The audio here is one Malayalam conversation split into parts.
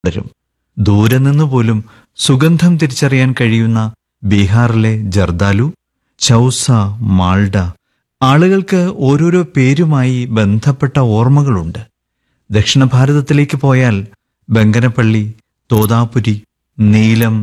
തുടരും ദൂരെ നിന്ന് പോലും സുഗന്ധം തിരിച്ചറിയാൻ കഴിയുന്ന ബീഹാറിലെ ജർദാലു ചൗസ മാൾഡ ആളുകൾക്ക് ഓരോരോ പേരുമായി ബന്ധപ്പെട്ട ഓർമ്മകളുണ്ട് ദക്ഷിണ ഭാരതത്തിലേക്ക് പോയാൽ ബങ്കനപ്പള്ളി തോതാപുരി നീലം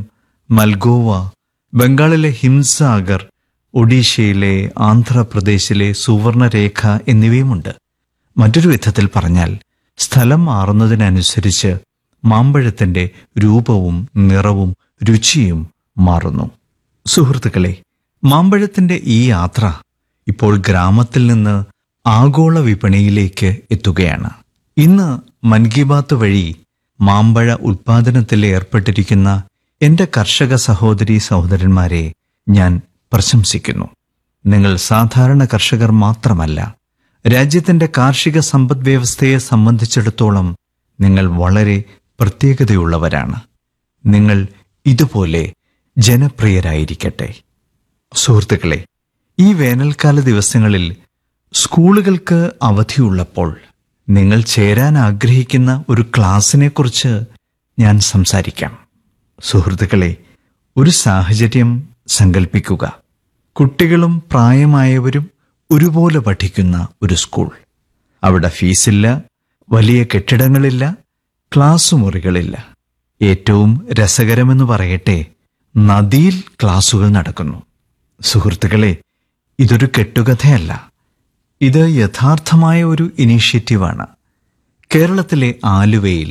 മൽഗോവ ബംഗാളിലെ ഹിംസാഗർ ഒഡീഷയിലെ ആന്ധ്രാപ്രദേശിലെ സുവർണരേഖ എന്നിവയുമുണ്ട് മറ്റൊരു വിധത്തിൽ പറഞ്ഞാൽ സ്ഥലം മാറുന്നതിനനുസരിച്ച് മാമ്പഴത്തിന്റെ രൂപവും നിറവും രുചിയും മാറുന്നു സുഹൃത്തുക്കളെ മാമ്പഴത്തിന്റെ ഈ യാത്ര ഇപ്പോൾ ഗ്രാമത്തിൽ നിന്ന് ആഗോള വിപണിയിലേക്ക് എത്തുകയാണ് ഇന്ന് മൻ കി ബാത്ത് വഴി മാമ്പഴ ഉൽപാദനത്തിൽ ഏർപ്പെട്ടിരിക്കുന്ന എന്റെ കർഷക സഹോദരി സഹോദരന്മാരെ ഞാൻ പ്രശംസിക്കുന്നു നിങ്ങൾ സാധാരണ കർഷകർ മാത്രമല്ല രാജ്യത്തിന്റെ കാർഷിക സമ്പദ് വ്യവസ്ഥയെ സംബന്ധിച്ചിടത്തോളം നിങ്ങൾ വളരെ പ്രത്യേകതയുള്ളവരാണ് നിങ്ങൾ ഇതുപോലെ ജനപ്രിയരായിരിക്കട്ടെ സുഹൃത്തുക്കളെ ഈ വേനൽക്കാല ദിവസങ്ങളിൽ സ്കൂളുകൾക്ക് അവധിയുള്ളപ്പോൾ നിങ്ങൾ ചേരാൻ ആഗ്രഹിക്കുന്ന ഒരു ക്ലാസ്സിനെക്കുറിച്ച് ഞാൻ സംസാരിക്കാം സുഹൃത്തുക്കളെ ഒരു സാഹചര്യം സങ്കല്പിക്കുക കുട്ടികളും പ്രായമായവരും ഒരുപോലെ പഠിക്കുന്ന ഒരു സ്കൂൾ അവിടെ ഫീസില്ല വലിയ കെട്ടിടങ്ങളില്ല ക്ലാസ് മുറികളില്ല ഏറ്റവും രസകരമെന്ന് പറയട്ടെ നദിയിൽ ക്ലാസുകൾ നടക്കുന്നു സുഹൃത്തുക്കളെ ഇതൊരു കെട്ടുകഥയല്ല ഇത് യഥാർത്ഥമായ ഒരു ഇനീഷ്യേറ്റീവാണ് കേരളത്തിലെ ആലുവയിൽ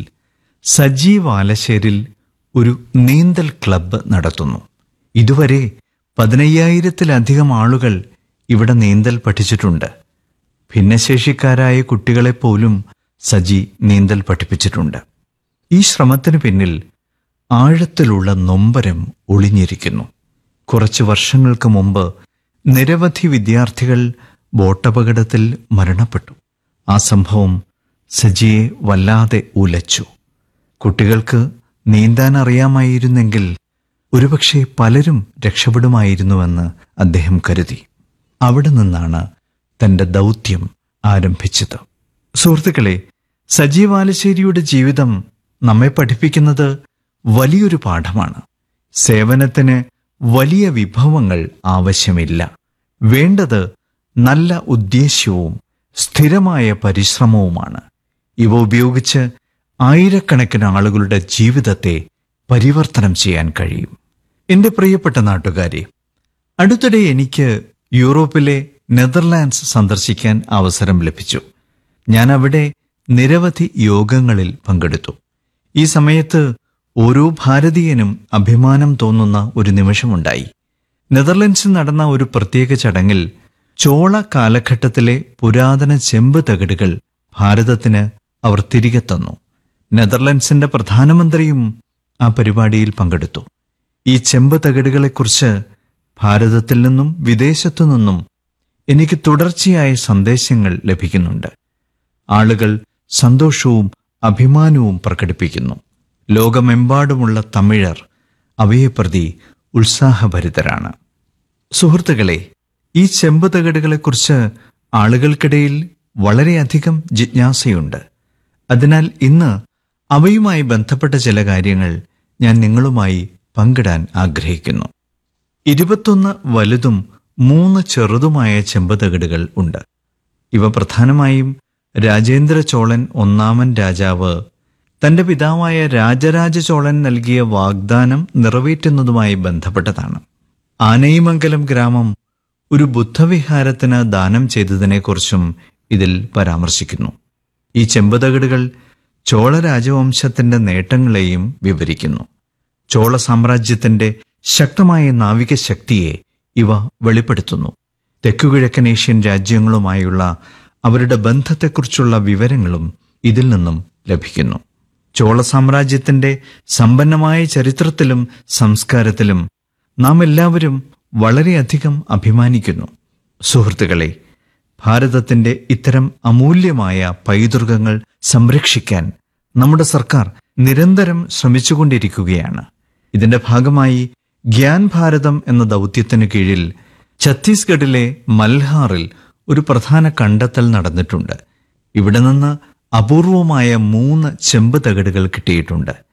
സജീവ് ആലശ്ശേരിൽ ഒരു നീന്തൽ ക്ലബ്ബ് നടത്തുന്നു ഇതുവരെ പതിനയ്യായിരത്തിലധികം ആളുകൾ ഇവിടെ നീന്തൽ പഠിച്ചിട്ടുണ്ട് ഭിന്നശേഷിക്കാരായ കുട്ടികളെ പോലും സജി നീന്തൽ പഠിപ്പിച്ചിട്ടുണ്ട് ഈ ശ്രമത്തിന് പിന്നിൽ ആഴത്തിലുള്ള നൊമ്പരം ഒളിഞ്ഞിരിക്കുന്നു കുറച്ചു വർഷങ്ങൾക്ക് മുമ്പ് നിരവധി വിദ്യാർത്ഥികൾ ബോട്ടപകടത്തിൽ മരണപ്പെട്ടു ആ സംഭവം സജിയെ വല്ലാതെ ഉലച്ചു കുട്ടികൾക്ക് നീന്താൻ അറിയാമായിരുന്നെങ്കിൽ ഒരുപക്ഷെ പലരും രക്ഷപ്പെടുമായിരുന്നുവെന്ന് അദ്ദേഹം കരുതി അവിടെ നിന്നാണ് തന്റെ ദൗത്യം ആരംഭിച്ചത് സുഹൃത്തുക്കളെ സജീവ് ആലശ്ശേരിയുടെ ജീവിതം നമ്മെ പഠിപ്പിക്കുന്നത് വലിയൊരു പാഠമാണ് സേവനത്തിന് വലിയ വിഭവങ്ങൾ ആവശ്യമില്ല വേണ്ടത് നല്ല ഉദ്ദേശ്യവും സ്ഥിരമായ പരിശ്രമവുമാണ് ഇവ ഉപയോഗിച്ച് ആയിരക്കണക്കിന് ആളുകളുടെ ജീവിതത്തെ പരിവർത്തനം ചെയ്യാൻ കഴിയും എന്റെ പ്രിയപ്പെട്ട നാട്ടുകാരെ അടുത്തിടെ എനിക്ക് യൂറോപ്പിലെ നെതർലാൻഡ്സ് സന്ദർശിക്കാൻ അവസരം ലഭിച്ചു ഞാൻ അവിടെ നിരവധി യോഗങ്ങളിൽ പങ്കെടുത്തു ഈ സമയത്ത് ഓരോ ഭാരതീയനും അഭിമാനം തോന്നുന്ന ഒരു നിമിഷമുണ്ടായി നെതർലൻഡ്സിൽ നടന്ന ഒരു പ്രത്യേക ചടങ്ങിൽ ചോള കാലഘട്ടത്തിലെ പുരാതന ചെമ്പ് തകിടുകൾ ഭാരതത്തിന് അവർ തിരികെ തന്നു നെതർലൻഡ്സിന്റെ പ്രധാനമന്ത്രിയും ആ പരിപാടിയിൽ പങ്കെടുത്തു ഈ ചെമ്പ് തകിടുകളെക്കുറിച്ച് ഭാരതത്തിൽ നിന്നും വിദേശത്തു നിന്നും എനിക്ക് തുടർച്ചയായ സന്ദേശങ്ങൾ ലഭിക്കുന്നുണ്ട് ആളുകൾ സന്തോഷവും അഭിമാനവും പ്രകടിപ്പിക്കുന്നു ലോകമെമ്പാടുമുള്ള തമിഴർ അവയെ പ്രതി ഉത്സാഹഭരിതരാണ് സുഹൃത്തുക്കളെ ഈ ചെമ്പ് തകിടുകളെക്കുറിച്ച് ആളുകൾക്കിടയിൽ വളരെയധികം ജിജ്ഞാസയുണ്ട് അതിനാൽ ഇന്ന് അവയുമായി ബന്ധപ്പെട്ട ചില കാര്യങ്ങൾ ഞാൻ നിങ്ങളുമായി പങ്കിടാൻ ആഗ്രഹിക്കുന്നു ഇരുപത്തൊന്ന് വലുതും മൂന്ന് ചെറുതുമായ ചെമ്പുതകിടുകൾ ഉണ്ട് ഇവ പ്രധാനമായും രാജേന്ദ്ര ചോളൻ ഒന്നാമൻ രാജാവ് തന്റെ പിതാവായ രാജരാജ ചോളൻ നൽകിയ വാഗ്ദാനം നിറവേറ്റുന്നതുമായി ബന്ധപ്പെട്ടതാണ് ആനയിമംഗലം ഗ്രാമം ഒരു ബുദ്ധവിഹാരത്തിന് ദാനം ചെയ്തതിനെക്കുറിച്ചും ഇതിൽ പരാമർശിക്കുന്നു ഈ ചെമ്പുതകിടുകൾ ചോള രാജവംശത്തിന്റെ നേട്ടങ്ങളെയും വിവരിക്കുന്നു ചോള സാമ്രാജ്യത്തിന്റെ ശക്തമായ നാവിക ശക്തിയെ ഇവ വെളിപ്പെടുത്തുന്നു തെക്കുകിഴക്കൻ ഏഷ്യൻ രാജ്യങ്ങളുമായുള്ള അവരുടെ ബന്ധത്തെക്കുറിച്ചുള്ള വിവരങ്ങളും ഇതിൽ നിന്നും ലഭിക്കുന്നു ചോള സാമ്രാജ്യത്തിന്റെ സമ്പന്നമായ ചരിത്രത്തിലും സംസ്കാരത്തിലും നാം എല്ലാവരും വളരെയധികം അഭിമാനിക്കുന്നു സുഹൃത്തുക്കളെ ഭാരതത്തിന്റെ ഇത്തരം അമൂല്യമായ പൈതൃകങ്ങൾ സംരക്ഷിക്കാൻ നമ്മുടെ സർക്കാർ നിരന്തരം ശ്രമിച്ചുകൊണ്ടിരിക്കുകയാണ് ഇതിന്റെ ഭാഗമായി ഗ്യാൻ ഭാരതം എന്ന ദൗത്യത്തിനു കീഴിൽ ഛത്തീസ്ഗഡിലെ മൽഹാറിൽ ഒരു പ്രധാന കണ്ടെത്തൽ നടന്നിട്ടുണ്ട് ഇവിടെ നിന്ന് അപൂർവമായ മൂന്ന് ചെമ്പ് തകിടുകൾ കിട്ടിയിട്ടുണ്ട്